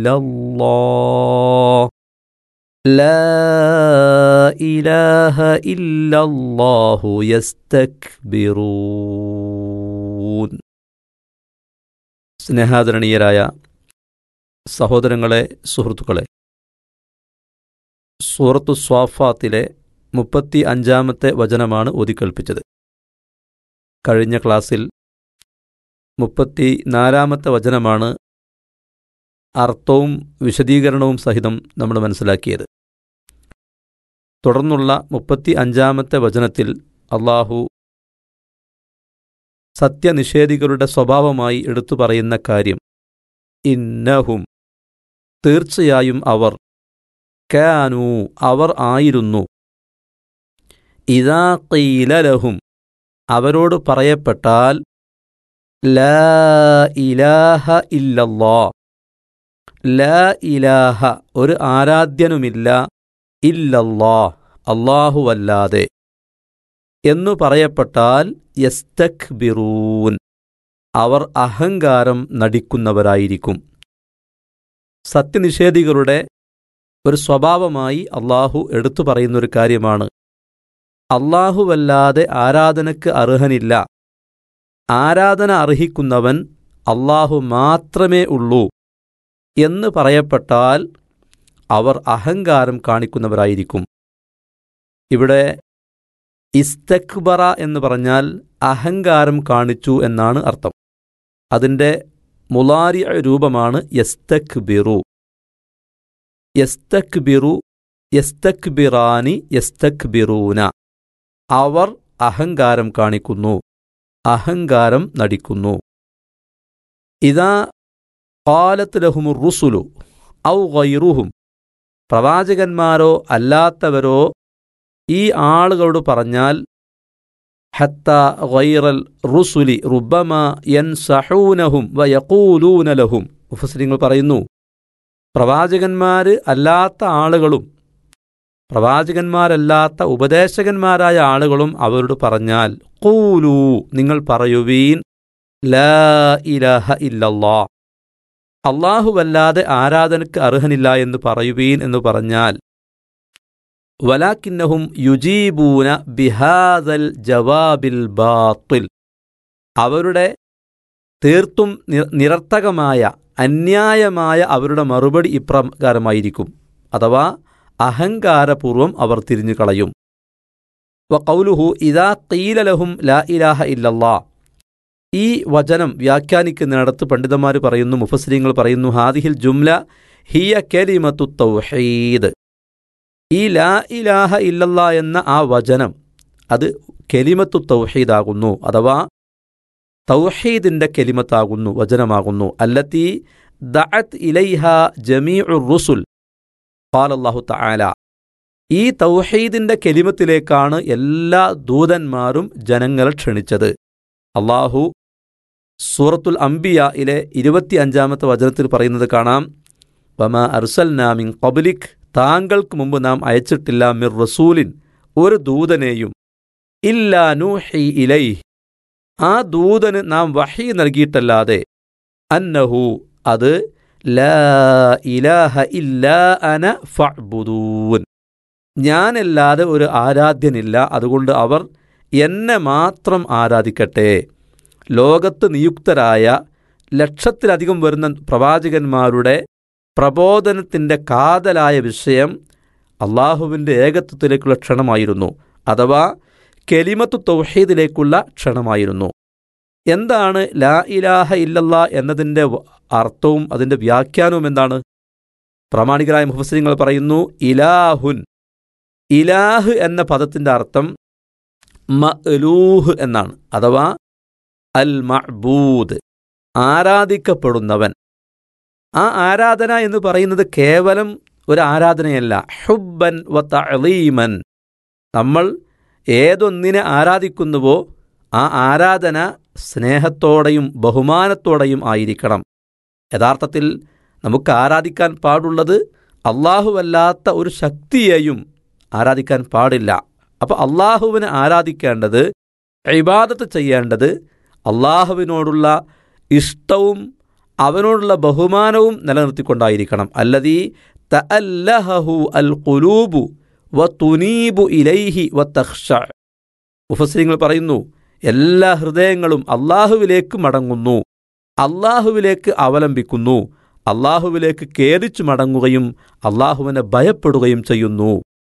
إلا الله لا إله إلا الله يستكبرون സ്നേഹാദരണീയരായ സഹോദരങ്ങളെ സുഹൃത്തുക്കളെ സൂറത്തു സ്വാഫാത്തിലെ മുപ്പത്തി അഞ്ചാമത്തെ വചനമാണ് ഓതിക്കൽപ്പിച്ചത് കഴിഞ്ഞ ക്ലാസ്സിൽ മുപ്പത്തി നാലാമത്തെ വചനമാണ് അർത്ഥവും വിശദീകരണവും സഹിതം നമ്മൾ മനസ്സിലാക്കിയത് തുടർന്നുള്ള മുപ്പത്തി അഞ്ചാമത്തെ വചനത്തിൽ അള്ളാഹു സത്യനിഷേധികളുടെ സ്വഭാവമായി എടുത്തു പറയുന്ന കാര്യം ഇന്നഹും തീർച്ചയായും അവർ കാനു അവർ ആയിരുന്നു ഇതാ കീലലഹും അവരോട് പറയപ്പെട്ടാൽ ലാ ഇലാഹ ഇല്ലല്ലാ ലാ ഇലാഹ ഒരു ആരാധ്യനുമില്ല ഇല്ലല്ലാ അല്ലാഹുവല്ലാതെ എന്നു പറയപ്പെട്ടാൽ യസ്തക്ബിറൂൻ അവർ അഹങ്കാരം നടിക്കുന്നവരായിരിക്കും സത്യനിഷേധികളുടെ ഒരു സ്വഭാവമായി അള്ളാഹു എടുത്തു പറയുന്നൊരു കാര്യമാണ് അള്ളാഹുവല്ലാതെ ആരാധനയ്ക്ക് അർഹനില്ല ആരാധന അർഹിക്കുന്നവൻ അള്ളാഹു മാത്രമേ ഉള്ളൂ എന്ന് പറയപ്പെട്ടാൽ അവർ അഹങ്കാരം കാണിക്കുന്നവരായിരിക്കും ഇവിടെ ഇസ്തക്ബറ എന്ന് പറഞ്ഞാൽ അഹങ്കാരം കാണിച്ചു എന്നാണ് അർത്ഥം അതിൻ്റെ മുലാരി രൂപമാണ് യസ്തക്ബിറു യസ്തക്ബിറു യസ്തക്ബിറാനി യസ്തക്ബിറൂന അവർ അഹങ്കാരം കാണിക്കുന്നു അഹങ്കാരം നടിക്കുന്നു ഇതാ കാലത്ത് ലഹുമു റുസുലു ഔ ഗൈറുഹും പ്രവാചകന്മാരോ അല്ലാത്തവരോ ഈ ആളുകളോട് പറഞ്ഞാൽ ഹത്ത ഗൈറൽ റുസുലി റുബമ യൻ സഹൂനഹും വയക്കൂലൂനലഹും മുഫസ്ലിങ്ങൾ പറയുന്നു പ്രവാചകന്മാർ അല്ലാത്ത ആളുകളും പ്രവാചകന്മാരല്ലാത്ത ഉപദേശകന്മാരായ ആളുകളും അവരോട് പറഞ്ഞാൽ കൂലൂ നിങ്ങൾ പറയുവീൻ ലാ ഇലാഹ ഇല്ലല്ലാ അള്ളാഹുവല്ലാതെ ആരാധനയ്ക്ക് അർഹനില്ല എന്ന് പറയുവീൻ എന്ന് പറഞ്ഞാൽ വലാക്കിന്നഹും യുജീബൂന ബിഹാദൽ ജവാബിൽ ബാത്തിൽ അവരുടെ തീർത്തും നിരർത്ഥകമായ അന്യായമായ അവരുടെ മറുപടി ഇപ്രകാരമായിരിക്കും അഥവാ അഹങ്കാരപൂർവം അവർ തിരിഞ്ഞു കളയും വ കൗലുഹു ഇതാ കീലലഹും ലാ ഇലാഹ ഇല്ലല്ലാ ഈ വചനം വ്യാഖ്യാനിക്കുന്നിടത്ത് പണ്ഡിതന്മാർ പറയുന്നു മുഫസ്ലിങ്ങൾ പറയുന്നു ഹാദിഹിൽ ജുംല ഹിയ കലിമത്തു തൗഹീദ് ഈ ലാ ഇലാഹ ഇല്ലല്ലാ എന്ന ആ വചനം അത് കെലിമത്തു തൗഹീദാകുന്നു അഥവാ തൗഹീദിൻ്റെ കെലിമത്താകുന്നു വചനമാകുന്നു അല്ലത്തി ദഅത്ത് ഇലൈഹ ജമീഉ റുസുൽ ഖാലല്ലാഹു തആല ഈ തൗഹീദിൻ്റെ കെലിമത്തിലേക്കാണ് എല്ലാ ദൂതന്മാരും ജനങ്ങളെ ക്ഷണിച്ചത് അള്ളാഹു സൂറത്തുൽ അംബിയയിലെ ഇരുപത്തിയഞ്ചാമത്തെ വചനത്തിൽ പറയുന്നത് കാണാം വമ അർസൽനാമിൻ പബ്ലിക് താങ്കൾക്ക് മുമ്പ് നാം അയച്ചിട്ടില്ല മിർ റസൂലിൻ ഒരു ദൂതനെയും ഇല്ലാ നൂഹി ഇലൈ ആ ദൂതന് നാം വഹി നൽകിയിട്ടല്ലാതെ അന്നഹു അത് ലാ ഇലാഹ ഇല്ലാ അന ഫഅ്ബുദൂൻ ഞാനല്ലാതെ ഒരു ആരാധ്യനില്ല അതുകൊണ്ട് അവർ എന്നെ മാത്രം ആരാധിക്കട്ടെ ലോകത്ത് നിയുക്തരായ ലക്ഷത്തിലധികം വരുന്ന പ്രവാചകന്മാരുടെ പ്രബോധനത്തിൻ്റെ കാതലായ വിഷയം അള്ളാഹുവിൻ്റെ ഏകത്വത്തിലേക്കുള്ള ക്ഷണമായിരുന്നു അഥവാ കെലിമത്തു തൗഹീദിലേക്കുള്ള ക്ഷണമായിരുന്നു എന്താണ് ലാ ഇലാഹ ഇല്ലല്ല എന്നതിൻ്റെ അർത്ഥവും അതിൻ്റെ വ്യാഖ്യാനവും എന്താണ് പ്രാമാണികരായ മുഹസ്ലിങ്ങൾ പറയുന്നു ഇലാഹുൻ ഇലാഹ് എന്ന പദത്തിൻ്റെ അർത്ഥം മഅലൂഹ് എന്നാണ് അഥവാ അൽ മഅബൂദ് ആരാധിക്കപ്പെടുന്നവൻ ആ ആരാധന എന്ന് പറയുന്നത് കേവലം ഒരു ആരാധനയല്ല ഹുബ്ബൻ വ തഅലീമൻ നമ്മൾ ഏതൊന്നിനെ ആരാധിക്കുന്നുവോ ആ ആരാധന സ്നേഹത്തോടെയും ബഹുമാനത്തോടെയും ആയിരിക്കണം യഥാർത്ഥത്തിൽ നമുക്ക് ആരാധിക്കാൻ പാടുള്ളത് അള്ളാഹുവല്ലാത്ത ഒരു ശക്തിയെയും ആരാധിക്കാൻ പാടില്ല അപ്പോൾ അള്ളാഹുവിനെ ആരാധിക്കേണ്ടത് ഇബാദത്ത് ചെയ്യേണ്ടത് അള്ളാഹുവിനോടുള്ള ഇഷ്ടവും അവനോടുള്ള ബഹുമാനവും നിലനിർത്തിക്കൊണ്ടായിരിക്കണം അല്ലതീ തഅല്ലഹു അൽ ഖുലൂബു വ തുനീബു ഇലൈഹി വ തഖ്ഷ മുഫസ്സിരിങ്ങൾ പറയുന്നു എല്ലാ ഹൃദയങ്ങളും അള്ളാഹുവിലേക്ക് മടങ്ങുന്നു അള്ളാഹുവിലേക്ക് അവലംബിക്കുന്നു അള്ളാഹുവിലേക്ക് കേറിച്ചു മടങ്ങുകയും അള്ളാഹുവിനെ ഭയപ്പെടുകയും ചെയ്യുന്നു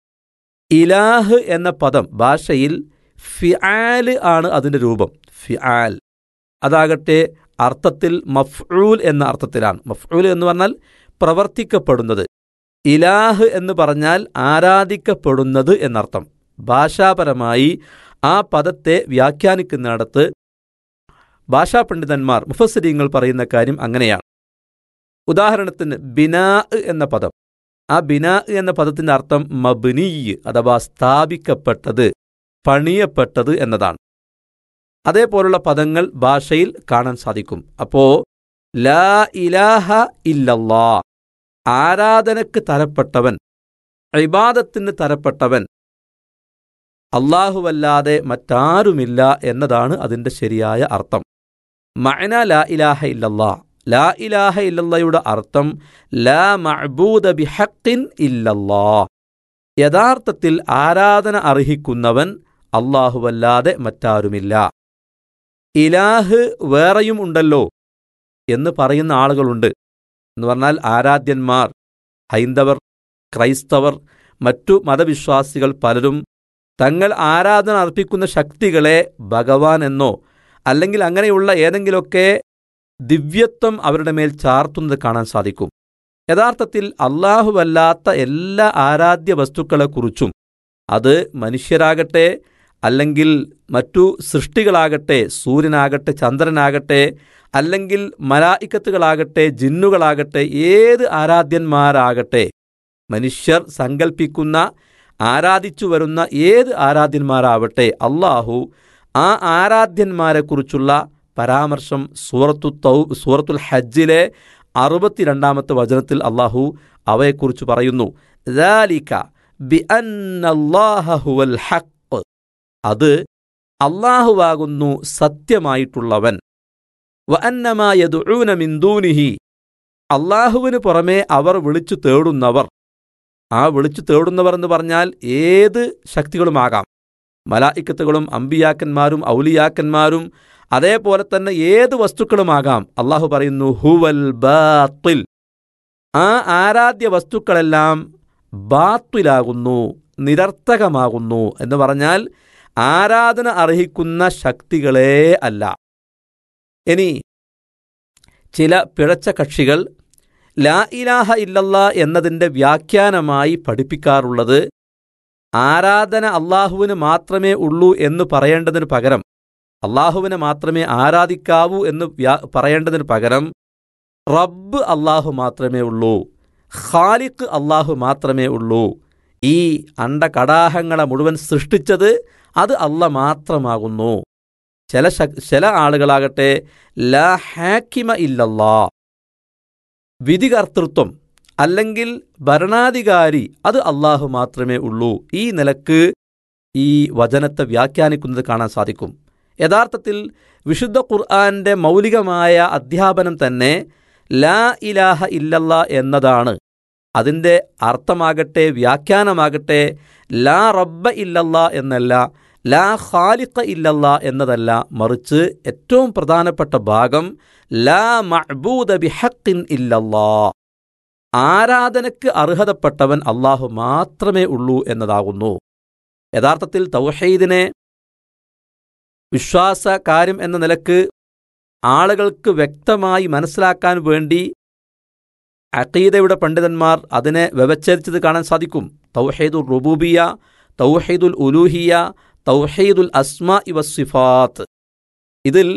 ഇലാഹ് എന്ന പദം ഭാഷയിൽ ഫിആല് ആണ് അതിൻ്റെ രൂപം ഫിആൽ അതാകട്ടെ അർത്ഥത്തിൽ മഫ്ഊൽ എന്ന അർത്ഥത്തിലാണ് മഫ്ഊൽ എന്ന് പറഞ്ഞാൽ പ്രവർത്തിക്കപ്പെടുന്നത് ഇലാഹ് എന്ന് പറഞ്ഞാൽ ആരാധിക്കപ്പെടുന്നത് എന്നർത്ഥം ഭാഷാപരമായി ആ പദത്തെ വ്യാഖ്യാനിക്കുന്നിടത്ത് ഭാഷാ പണ്ഡിതന്മാർ മുഫസ്സിരിങ്ങൾ പറയുന്ന കാര്യം അങ്ങനെയാണ് ഉദാഹരണത്തിന് ബിനാ എന്ന പദം ആ ബിനാ എന്ന പദത്തിന്റെ അർത്ഥം മബ്നീ അഥവാ സ്ഥാപിക്കപ്പെട്ടത് പണിയപ്പെട്ടത് എന്നതാണ് അതേപോലുള്ള പദങ്ങൾ ഭാഷയിൽ കാണാൻ സാധിക്കും അപ്പോ ലാ ഇലാഹ ഇല്ലല്ലാ ആരാധനക്ക് തരപ്പെട്ടവൻ ഇബാദത്തിന് തരപ്പെട്ടവൻ അള്ളാഹുവല്ലാതെ മറ്റാരുമില്ല എന്നതാണ് അതിൻ്റെ ശരിയായ അർത്ഥം മഅന ലാ ഇലാഹ ഇല്ലല്ലാ ലാ ഇലാഹ ഇല്ലല്ലയുടെ അർത്ഥം ലാ മഅബൂദ ബിഹഖിൻ ഇല്ലല്ലാ യഥാർത്ഥത്തിൽ ആരാധന അർഹിക്കുന്നവൻ അള്ളാഹുവല്ലാതെ മറ്റാരുമില്ല ഇലാഹ് വേറെയും ഉണ്ടല്ലോ എന്ന് പറയുന്ന ആളുകളുണ്ട് എന്ന് പറഞ്ഞാൽ ആരാധ്യന്മാർ ഹൈന്ദവർ ക്രൈസ്തവർ മറ്റു മതവിശ്വാസികൾ പലരും തങ്ങൾ ആരാധന അർപ്പിക്കുന്ന ശക്തികളെ ഭഗവാൻ എന്നോ അല്ലെങ്കിൽ അങ്ങനെയുള്ള ഏതെങ്കിലുമൊക്കെ ദിവ്യത്വം അവരുടെ മേൽ ചാർത്തുന്നത് കാണാൻ സാധിക്കും യഥാർത്ഥത്തിൽ അള്ളാഹുവല്ലാത്ത എല്ലാ ആരാധ്യ വസ്തുക്കളെക്കുറിച്ചും അത് മനുഷ്യരാകട്ടെ അല്ലെങ്കിൽ മറ്റു സൃഷ്ടികളാകട്ടെ സൂര്യനാകട്ടെ ചന്ദ്രനാകട്ടെ അല്ലെങ്കിൽ മലായിക്കത്തുകളാകട്ടെ ജിന്നുകളാകട്ടെ ഏത് ആരാധ്യന്മാരാകട്ടെ മനുഷ്യർ സങ്കൽപ്പിക്കുന്ന ആരാധിച്ചു വരുന്ന ഏത് ആരാധ്യന്മാരാവട്ടെ അള്ളാഹു ആ ആരാധ്യന്മാരെക്കുറിച്ചുള്ള പരാമർശം സൂറത്തു തൗ സൂറത്തുൽ ഹജ്ജിലെ അറുപത്തിരണ്ടാമത്തെ വചനത്തിൽ അള്ളാഹു അവയെക്കുറിച്ച് പറയുന്നു ذَلِكَ بِأَنَّ اللَّهَ هُوَ الْحَقُّ അത് അള്ളാഹുവാകുന്നു സത്യമായിട്ടുള്ളവൻ വഅന്നമാ യദ്ഊന മിൻ ദൂനിഹി അള്ളാഹുവിന് പുറമേ അവർ വിളിച്ചു തേടുന്നവർ ആ വിളിച്ചു തേടുന്നവർ എന്ന് പറഞ്ഞാൽ ഏത് ശക്തികളുമാകാം മലായിക്കത്തുകളും അമ്പിയാക്കന്മാരും ഔലിയാക്കന്മാരും അതേപോലെ തന്നെ ഏത് വസ്തുക്കളുമാകാം അള്ളാഹു പറയുന്നു ഹുവൽ ബാത്തിൽ ആ ആരാധ്യ വസ്തുക്കളെല്ലാം ബാത്തിലാകുന്നു നിരർത്ഥകമാകുന്നു എന്ന് പറഞ്ഞാൽ ആരാധന അർഹിക്കുന്ന ശക്തികളേ അല്ല ഇനി ചില പിഴച്ച കക്ഷികൾ ലാ ഇലാഹ ഇല്ലല്ല എന്നതിൻ്റെ വ്യാഖ്യാനമായി പഠിപ്പിക്കാറുള്ളത് ആരാധന അള്ളാഹുവിന് മാത്രമേ ഉള്ളൂ എന്ന് പറയേണ്ടതിന് പകരം അള്ളാഹുവിനെ മാത്രമേ ആരാധിക്കാവൂ എന്ന് വ്യാ പറയേണ്ടതിന് പകരം റബ്ബ് അള്ളാഹു മാത്രമേ ഉള്ളൂ ഖാലിഖ് അള്ളാഹു മാത്രമേ ഉള്ളൂ ഈ അണ്ടകടാഹങ്ങളെ മുഴുവൻ സൃഷ്ടിച്ചത് അത് അല്ല മാത്രമാകുന്നു ചില ശക് ചില ആളുകളാകട്ടെ ലാ ഹാക്കിമ ഇല്ലല്ലാ വിധികർത്തൃത്വം അല്ലെങ്കിൽ ഭരണാധികാരി അത് അള്ളാഹു മാത്രമേ ഉള്ളൂ ഈ നിലക്ക് ഈ വചനത്തെ വ്യാഖ്യാനിക്കുന്നത് കാണാൻ സാധിക്കും യഥാർത്ഥത്തിൽ വിശുദ്ധ ഖുർആന്റെ മൗലികമായ അധ്യാപനം തന്നെ ലാ ഇലാഹ ഇല്ലല്ല എന്നതാണ് അതിൻ്റെ അർത്ഥമാകട്ടെ വ്യാഖ്യാനമാകട്ടെ ലാ റബ്ബ ഇല്ലല്ല എന്നല്ല ലാ ഖാലിഖ ഇല്ലല്ല എന്നതല്ല മറിച്ച് ഏറ്റവും പ്രധാനപ്പെട്ട ഭാഗം ലാ മഅബൂദ ബിഹഖിൻ ഇല്ലല്ലാ ആരാധനയ്ക്ക് അർഹതപ്പെട്ടവൻ അള്ളാഹു മാത്രമേ ഉള്ളൂ എന്നതാകുന്നു യഥാർത്ഥത്തിൽ തൗഹീദിനെ വിശ്വാസ കാര്യം എന്ന നിലക്ക് ആളുകൾക്ക് വ്യക്തമായി മനസ്സിലാക്കാൻ വേണ്ടി അഖീദയുടെ പണ്ഡിതന്മാർ അതിനെ വ്യവച്ഛേദിച്ചത് കാണാൻ സാധിക്കും തൗഹീദുൽ റുബൂബിയ തൗഹീദുൽ ഉലൂഹിയ തൗഹീദുൽ അസ്മ ഇവ സിഫാത്ത് ഇതിൽ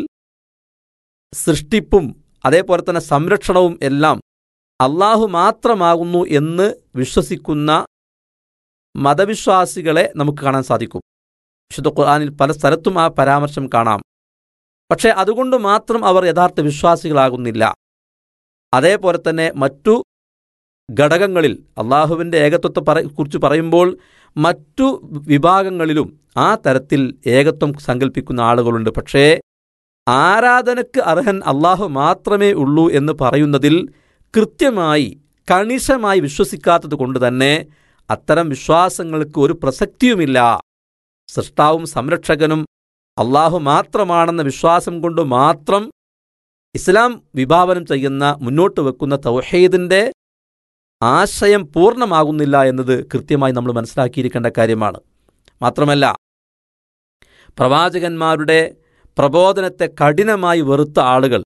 സൃഷ്ടിപ്പും അതേപോലെ തന്നെ സംരക്ഷണവും എല്ലാം അള്ളാഹു മാത്രമാകുന്നു എന്ന് വിശ്വസിക്കുന്ന മതവിശ്വാസികളെ നമുക്ക് കാണാൻ സാധിക്കും വിശുദ്ധ ഖുർആാനിൽ പല സ്ഥലത്തും ആ പരാമർശം കാണാം പക്ഷേ അതുകൊണ്ട് മാത്രം അവർ യഥാർത്ഥ വിശ്വാസികളാകുന്നില്ല അതേപോലെ തന്നെ മറ്റു ഘടകങ്ങളിൽ അള്ളാഹുവിൻ്റെ ഏകത്വത്തെ പറ കുറിച്ച് പറയുമ്പോൾ മറ്റു വിഭാഗങ്ങളിലും ആ തരത്തിൽ ഏകത്വം സങ്കല്പിക്കുന്ന ആളുകളുണ്ട് പക്ഷേ ആരാധനയ്ക്ക് അർഹൻ അള്ളാഹു മാത്രമേ ഉള്ളൂ എന്ന് പറയുന്നതിൽ കൃത്യമായി കണിശമായി വിശ്വസിക്കാത്തത് കൊണ്ട് തന്നെ അത്തരം വിശ്വാസങ്ങൾക്ക് ഒരു പ്രസക്തിയുമില്ല സൃഷ്ടാവും സംരക്ഷകനും അള്ളാഹു മാത്രമാണെന്ന വിശ്വാസം കൊണ്ട് മാത്രം ഇസ്ലാം വിഭാവനം ചെയ്യുന്ന മുന്നോട്ട് വെക്കുന്ന തൗഹീദിന്റെ ആശയം പൂർണ്ണമാകുന്നില്ല എന്നത് കൃത്യമായി നമ്മൾ മനസ്സിലാക്കിയിരിക്കേണ്ട കാര്യമാണ് മാത്രമല്ല പ്രവാചകന്മാരുടെ പ്രബോധനത്തെ കഠിനമായി വെറുത്ത ആളുകൾ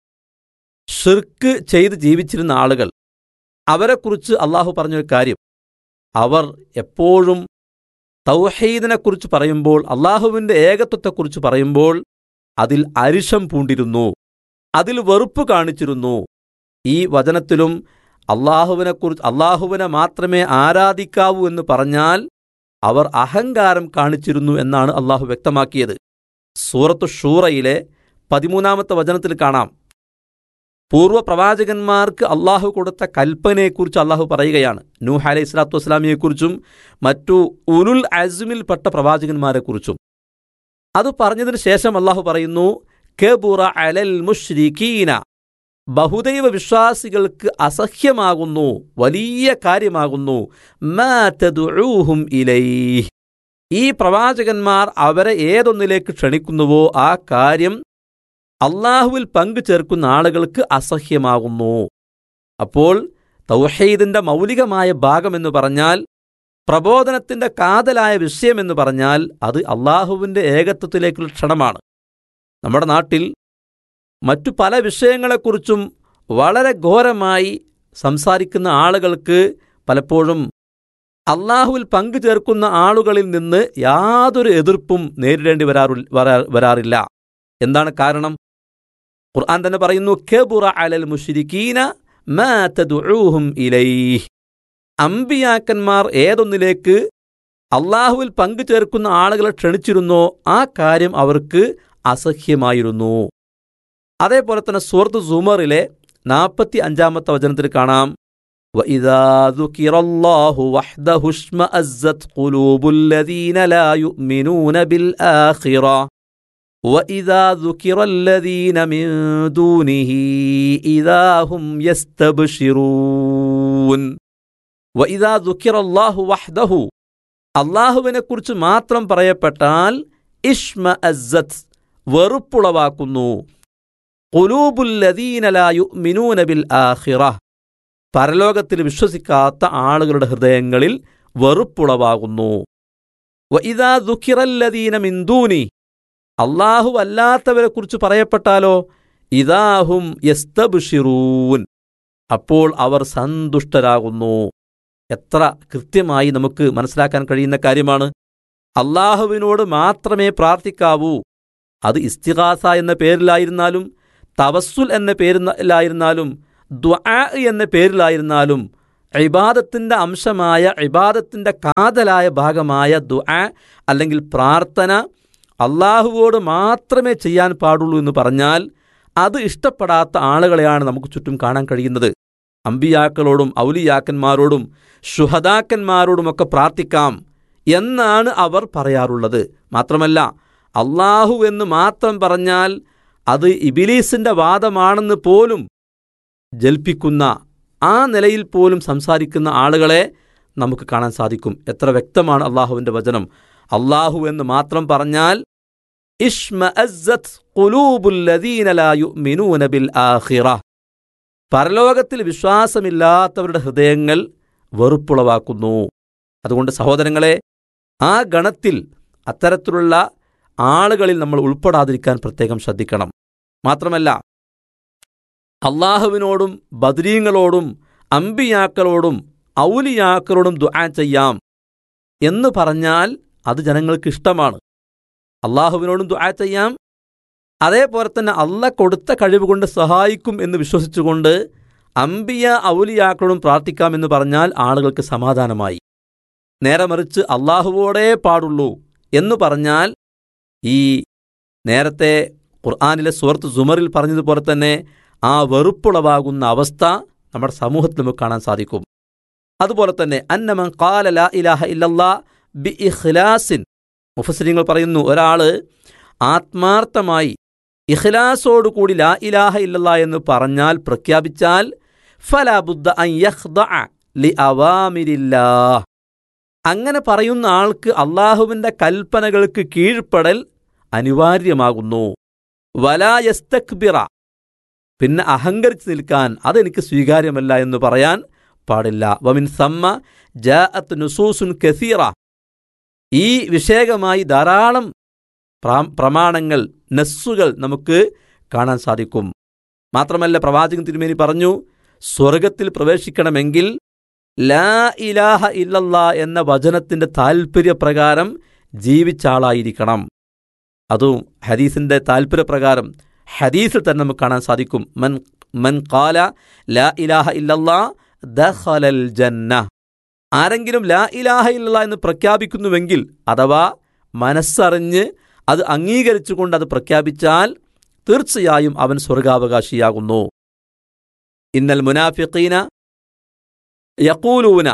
ഷിർക്ക് ചെയ്ത് ജീവിച്ചിരുന്ന ആളുകൾ അവരെക്കുറിച്ച് അള്ളാഹു പറഞ്ഞൊരു കാര്യം അവർ എപ്പോഴും തൗഹീദിനെക്കുറിച്ച് പറയുമ്പോൾ അള്ളാഹുവിൻ്റെ ഏകത്വത്തെക്കുറിച്ച് പറയുമ്പോൾ അതിൽ അരിശം പൂണ്ടിരുന്നു അതിൽ വെറുപ്പ് കാണിച്ചിരുന്നു ഈ വചനത്തിലും അള്ളാഹുവിനെക്കുറിച്ച് അള്ളാഹുവിനെ മാത്രമേ ആരാധിക്കാവൂ എന്ന് പറഞ്ഞാൽ അവർ അഹങ്കാരം കാണിച്ചിരുന്നു എന്നാണ് അള്ളാഹു വ്യക്തമാക്കിയത് സൂറത്തു ഷൂറയിലെ പതിമൂന്നാമത്തെ വചനത്തിൽ കാണാം പൂർവ്വ പ്രവാചകന്മാർക്ക് അള്ളാഹു കൊടുത്ത കൽപ്പനയെക്കുറിച്ച് അള്ളാഹു പറയുകയാണ് നൂഹ് അലൈഹി സ്വലാത്തു വസ്സലാമിയെക്കുറിച്ചും മറ്റു ഉലുൽ അസ്മിൽപ്പെട്ട പ്രവാചകന്മാരെക്കുറിച്ചും അത് പറഞ്ഞതിന് ശേഷം അള്ളാഹു പറയുന്നു കെബുറ അലൽ മുഷ്രിഖീന ബഹുദൈവ വിശ്വാസികൾക്ക് അസഹ്യമാകുന്നു വലിയ കാര്യമാകുന്നു മാ തദ്ഉഹും ഇലൈഹ് ഈ പ്രവാചകന്മാർ അവരെ ഏതൊന്നിലേക്ക് ക്ഷണിക്കുന്നുവോ ആ കാര്യം അള്ളാഹുവിൽ പങ്കു ചേർക്കുന്ന ആളുകൾക്ക് അസഹ്യമാകുന്നു അപ്പോൾ തൗഹീദിന്റെ മൗലികമായ ഭാഗമെന്ന് പറഞ്ഞാൽ പ്രബോധനത്തിന്റെ കാതലായ വിഷയമെന്ന് പറഞ്ഞാൽ അത് അള്ളാഹുവിന്റെ ഏകത്വത്തിലേക്കുള്ള ക്ഷണമാണ് നമ്മുടെ നാട്ടിൽ മറ്റു പല വിഷയങ്ങളെക്കുറിച്ചും വളരെ ഘോരമായി സംസാരിക്കുന്ന ആളുകൾക്ക് പലപ്പോഴും അള്ളാഹുവിൽ പങ്കു ചേർക്കുന്ന ആളുകളിൽ നിന്ന് യാതൊരു എതിർപ്പും നേരിടേണ്ടി വരാറു വരാ- വരാറില്ല എന്താണ് കാരണം ഖുർആൻ തന്നെ പറയുന്നു കെബുറ അലൽ മുഷിരിക്കീന മാ തദ്ഉഹും ഇലൈഹ് അമ്പിയാക്കന്മാർ ഏതൊന്നിലേക്ക് അള്ളാഹുവിൽ പങ്കു ചേർക്കുന്ന ആളുകളെ ക്ഷണിച്ചിരുന്നോ ആ കാര്യം അവർക്ക് അസഹ്യമായിരുന്നു അതേപോലെ തന്നെ സൂറത്ത് സുമറിലെ നാൽപ്പത്തി അഞ്ചാമത്തെ വചനത്തിൽ കാണാം وَإِذَا ذُكِرَ اللَّهُ وَحْدَهُ اشْمَأَزَّتْ قُلُوبُ الَّذِينَ لَا يُؤْمِنُونَ بِالْآخِرَةِ وَإِذَا ذُكِرَ الَّذِينَ مِن دُونِهِ إِذَا هُمْ يَسْتَبْشِرُونَ وَإِذَا ذُكِرَ اللَّهُ وَحْدَهُ അള്ളാഹുവിനെക്കുറിച്ച് മാത്രം പറയപ്പെട്ടാൽ ഇഷ്മ അസ്സത്ത് വെറുപ്പുളവാക്കുന്നു ഖുലൂബുല്ലദീനലായു മിനൂനബിൽ ആഖിറ പരലോകത്തിൽ വിശ്വസിക്കാത്ത ആളുകളുടെ ഹൃദയങ്ങളിൽ വെറുപ്പുളവാകുന്നു വഇദാ ദുഃഖിറല്ലദീന മിന്ദൂനി അള്ളാഹു അല്ലാത്തവരെക്കുറിച്ച് പറയപ്പെട്ടാലോ ഇദാഹും യസ്തബുഷിറൂൻ അപ്പോൾ അവർ സന്തുഷ്ടരാകുന്നു എത്ര കൃത്യമായി നമുക്ക് മനസ്സിലാക്കാൻ കഴിയുന്ന കാര്യമാണ് അള്ളാഹുവിനോട് മാത്രമേ പ്രാർത്ഥിക്കാവൂ അത് ഇസ്തിഹാസ എന്ന പേരിലായിരുന്നാലും തവസ്സുൽ എന്ന പേരിലായിരുന്നാലും ദ്വാ എന്ന പേരിലായിരുന്നാലും ഇബാദത്തിൻ്റെ അംശമായ ഇബാദത്തിൻ്റെ കാതലായ ഭാഗമായ ദ്വാ അല്ലെങ്കിൽ പ്രാർത്ഥന അള്ളാഹുവോട് മാത്രമേ ചെയ്യാൻ പാടുള്ളൂ എന്ന് പറഞ്ഞാൽ അത് ഇഷ്ടപ്പെടാത്ത ആളുകളെയാണ് നമുക്ക് ചുറ്റും കാണാൻ കഴിയുന്നത് അമ്പിയാക്കളോടും ഔലിയാക്കന്മാരോടും ശുഹദാക്കന്മാരോടുമൊക്കെ പ്രാർത്ഥിക്കാം എന്നാണ് അവർ പറയാറുള്ളത് മാത്രമല്ല അള്ളാഹു എന്ന് മാത്രം പറഞ്ഞാൽ അത് ഇബിലീസിന്റെ വാദമാണെന്ന് പോലും ജൽപ്പിക്കുന്ന ആ നിലയിൽ പോലും സംസാരിക്കുന്ന ആളുകളെ നമുക്ക് കാണാൻ സാധിക്കും എത്ര വ്യക്തമാണ് അള്ളാഹുവിൻ്റെ വചനം അള്ളാഹു എന്ന് മാത്രം പറഞ്ഞാൽ ഇഷ്മഅസ്സത്ത് ഖുലൂബുല്ലദീന ലാ യുഅ്മിനൂന ബിൽ ആഖിറ പരലോകത്തിൽ വിശ്വാസമില്ലാത്തവരുടെ ഹൃദയങ്ങൾ വെറുപ്പുളവാക്കുന്നു അതുകൊണ്ട് സഹോദരങ്ങളെ ആ ഗണത്തിൽ അത്തരത്തിലുള്ള ആളുകളിൽ നമ്മൾ ഉൾപ്പെടാതിരിക്കാൻ പ്രത്യേകം ശ്രദ്ധിക്കണം മാത്രമല്ല അള്ളാഹുവിനോടും ബദ്രീങ്ങളോടും അമ്പിയാക്കളോടും ഔലിയാക്കളോടും ദുആ ചെയ്യാം എന്ന് പറഞ്ഞാൽ അത് ജനങ്ങൾക്ക് ഇഷ്ടമാണ് അള്ളാഹുവിനോടും ദുആ ചെയ്യാം അതേപോലെ തന്നെ അല്ല കൊടുത്ത കഴിവ് കൊണ്ട് സഹായിക്കും എന്ന് വിശ്വസിച്ചുകൊണ്ട് അമ്പിയ ഔലിയാക്കളോടും പ്രാർത്ഥിക്കാമെന്ന് പറഞ്ഞാൽ ആളുകൾക്ക് സമാധാനമായി നേരെ മറിച്ച് അള്ളാഹുവോടേ പാടുള്ളൂ എന്ന് പറഞ്ഞാൽ ഈ നേരത്തെ ഖുർആാനിലെ സുഹൃത്ത് സുമറിൽ പറഞ്ഞതുപോലെ തന്നെ ആ വെറുപ്പുളവാകുന്ന അവസ്ഥ നമ്മുടെ സമൂഹത്തിൽ നമുക്ക് കാണാൻ സാധിക്കും അതുപോലെ തന്നെ അന്നമൻ കാല ലാ ഇലാഹ ഇല്ലല്ലാ ബി ഇഖ്ലാസിൻ മുഫസരിങ്ങൾ പറയുന്നു ഒരാൾ ആത്മാർത്ഥമായി ഇഖ്ലാസോടുകൂടി ലാ ഇലാഹ ഇല്ലല്ലാ എന്ന് പറഞ്ഞാൽ പ്രഖ്യാപിച്ചാൽ ഫലാബുദ്ധ അൻ യഖ്ദഅ ലി അവാമിരില്ലാ അങ്ങനെ പറയുന്ന ആൾക്ക് അള്ളാഹുവിൻ്റെ കൽപ്പനകൾക്ക് കീഴ്പ്പെടൽ അനിവാര്യമാകുന്നു വലായസ്തക്ബിറ പിന്നെ അഹങ്കരിച്ച് നിൽക്കാൻ അതെനിക്ക് സ്വീകാര്യമല്ല എന്ന് പറയാൻ പാടില്ല വമിൻ സമ്മ ജാഅത്ത് നുസൂസുൻ കസീറ ഈ വിഷയകമായി ധാരാളം പ്രാ- പ്രമാണങ്ങൾ നസ്സുകൾ നമുക്ക് കാണാൻ സാധിക്കും മാത്രമല്ല പ്രവാചകൻ തിരുമേനി പറഞ്ഞു സ്വർഗത്തിൽ പ്രവേശിക്കണമെങ്കിൽ ലാ ഇലാഹ ഇല്ലല്ലാ എന്ന വചനത്തിന്റെ താൽപ്പര്യപ്രകാരം ജീവിച്ച ആളായിരിക്കണം അതും ഹദീസിന്റെ താൽപ്പര്യപ്രകാരം ഹദീസിൽ തന്നെ നമുക്ക് കാണാൻ സാധിക്കും മൻ മൻ കാല ലാ ഇലാഹ ഇല്ലല്ലാ ദഖലൽ ജന്ന ആരെങ്കിലും ലാ ഇലാഹ ഇല്ലല്ലാ എന്ന് പ്രഖ്യാപിക്കുന്നുവെങ്കിൽ അഥവാ മനസ്സറിഞ്ഞ് അത് അംഗീകരിച്ചുകൊണ്ട് അത് പ്രഖ്യാപിച്ചാൽ തീർച്ചയായും അവൻ സ്വർഗാവകാശിയാകുന്നു ഇന്നൽ മുനാഫിഖീന യക്കൂലൂന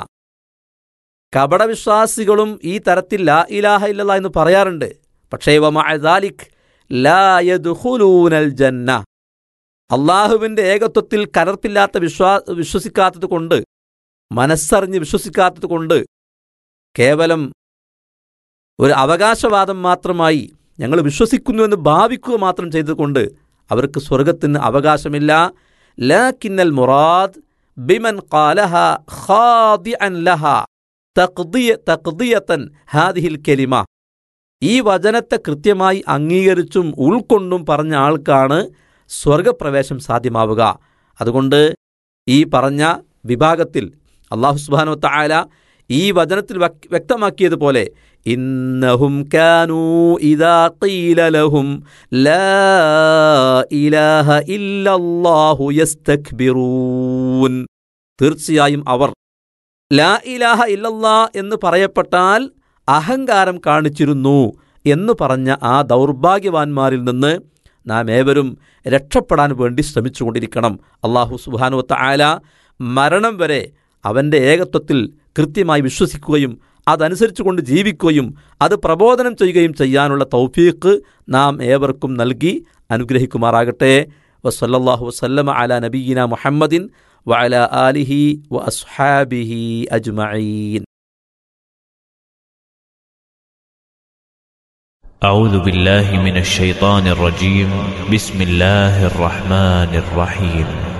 കപടവിശ്വാസികളും ഈ തരത്തിൽ ലാ ഇലാഹ ഇല്ലല്ലാ എന്ന് പറയാറുണ്ട് പക്ഷേ വമാലിക് ലാ യദ്ഖുലൂനൽ ജന്ന അള്ളാഹുവിൻ്റെ ഏകത്വത്തിൽ കലർപ്പില്ലാത്ത വിശ്വാ വിശ്വസിക്കാത്തത് കൊണ്ട് മനസ്സറിഞ്ഞ് വിശ്വസിക്കാത്തത് കൊണ്ട് കേവലം ഒരു അവകാശവാദം മാത്രമായി ഞങ്ങൾ വിശ്വസിക്കുന്നുവെന്ന് ഭാവിക്കുക മാത്രം ചെയ്തുകൊണ്ട് അവർക്ക് സ്വർഗത്തിന് അവകാശമില്ല ലാക്കിന്നൽ മുറാദ് ബിമൻ ഖാലഹ ഖാദിഅൻ ലഹ തഖ്ദിയ തഖ്ദിയതൻ ഹാദിഹിൽ കലിമ ഈ വചനത്തെ കൃത്യമായി അംഗീകരിച്ചും ഉൾക്കൊണ്ടും പറഞ്ഞ ആൾക്കാണ് സ്വർഗപ്രവേശം സാധ്യമാവുക അതുകൊണ്ട് ഈ പറഞ്ഞ വിഭാഗത്തിൽ അള്ളാഹു സുബാനു തായാല ഈ വചനത്തിൽ വക്- വ്യക്തമാക്കിയതുപോലെ ഇന്നഹും കാനൂ ഇദാ ഖീല ലഹും ലാ ഇലാഹ ഇല്ലല്ലാഹു യസ്തക്ബിറൂൻ തീർച്ചയായും അവർ ലാ ഇലാഹ ഇല്ലല്ലാ എന്ന് പറയപ്പെട്ടാൽ അഹങ്കാരം കാണിച്ചിരുന്നു എന്ന് പറഞ്ഞ ആ ദൗർഭാഗ്യവാന്മാരിൽ നിന്ന് നാം ഏവരും രക്ഷപ്പെടാൻ വേണ്ടി ശ്രമിച്ചുകൊണ്ടിരിക്കണം അള്ളാഹു സുബാനുവത്ത ആല മരണം വരെ അവൻ്റെ ഏകത്വത്തിൽ കൃത്യമായി വിശ്വസിക്കുകയും അതനുസരിച്ചുകൊണ്ട് ജീവിക്കുകയും അത് പ്രബോധനം ചെയ്യുകയും ചെയ്യാനുള്ള തൗഫീഖ് നാം ഏവർക്കും നൽകി അനുഗ്രഹിക്കുമാറാകട്ടെ വസല്ലല്ലാഹു വസല്ലമ അല നബീന മുഹമ്മദിൻ വഅല ആലിഹി വ അസ്ഹാബിഹി അജ്മഈൻ أعوذ بالله من الشيطان الرجيم بسم الله الرحمن الرحيم